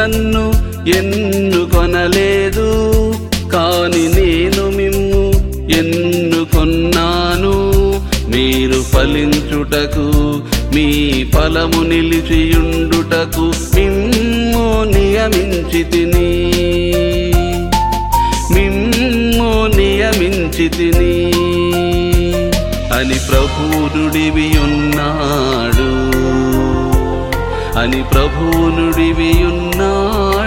నన్ను ఎన్నుకొనలేదు కాని నేను మిమ్ము ఎన్నుకొన్నాను మీరు ఫలించుటకు మీ ఫలము నిలిచియుండుటకు మిమ్ము నియమించి తిని మిమ్ము నియమించి తిని అని ప్రభునుడివి ఉన్నాడు అని ప్రభునుడివి ఉన్నాడు